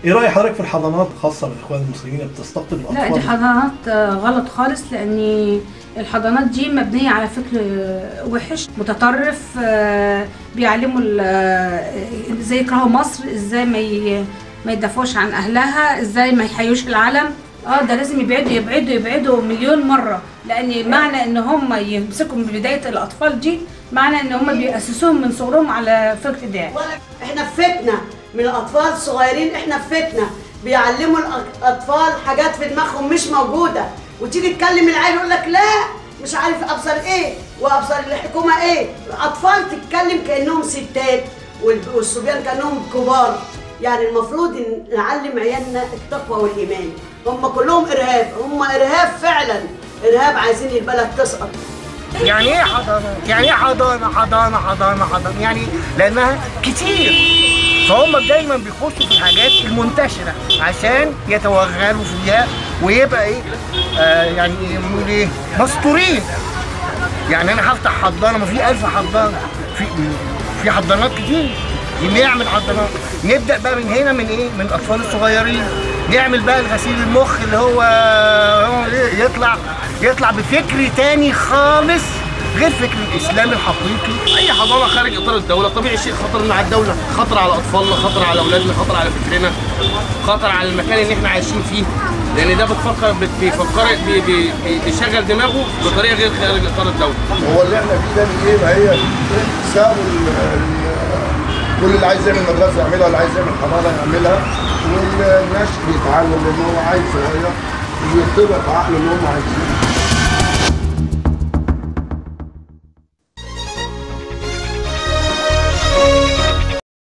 ايه راي حضرتك في الحضانات الخاصه بالاخوان المسلمين اللي بتستقطب الاطفال لا دي حضانات آه، غلط خالص لان الحضانات دي مبنيه على فكر آه، وحش متطرف آه، بيعلموا ال- آه، ازاي يكرهوا مصر ازاي ما ي- ما يدافعوش عن اهلها ازاي ما يحيوش العلم اه ده لازم يبعدوا يبعدوا يبعدوا مليون مره لان معنى ان هم يمسكوا من بدايه الاطفال دي معنى ان هم بيأسسوهم من صغرهم على فكر داعش احنا في فتنه من الاطفال الصغيرين احنا في فتنه بيعلموا الاطفال حاجات في دماغهم مش موجوده وتيجي تكلم العيل يقول لك لا مش عارف ابصر ايه وابصر الحكومه ايه اطفال تتكلم كانهم ستات وال- والصبيان كانهم كبار يعني المفروض إن نعلم عيالنا التقوى والايمان هم كلهم ارهاب هم ارهاب فعلا ارهاب عايزين البلد تسقط يعني ايه حضانه؟ يعني ايه حضانه حضانه حضانه حضانه؟ يعني لانها كتير فهم دايما بيخشوا في الحاجات المنتشره عشان يتوغلوا فيها ويبقى ايه؟ آه يعني إيه نقول ايه؟ مستورين يعني انا هفتح حضانه ما في ألف حضانه في في حضانات كتير نعمل حضانات نبدا بقى من هنا من ايه؟ من الاطفال الصغيرين نعمل بقى الغسيل المخ اللي هو هو إيه؟ يطلع يطلع بفكر تاني خالص غير فكر الاسلام الحقيقي اي حضانه خارج اطار الدوله طبيعي شيء خطر على الدوله خطر على اطفالنا خطر على اولادنا خطر على فكرنا خطر على المكان اللي احنا عايشين فيه لان ده بتفكر بت- بيفكر بي- بي- بي- بيشغل دماغه بطريقه غير خارج اطار الدوله هو اللي احنا فيه ده من ايه ما هي سابوا ال- ال- كل اللي عايز يعمل مدرسه يعملها واللي عايز يعمل حضانه يعملها والناس بيتعلم لان هو عيل صغير ويطبق في عقله اللي هم عايزينه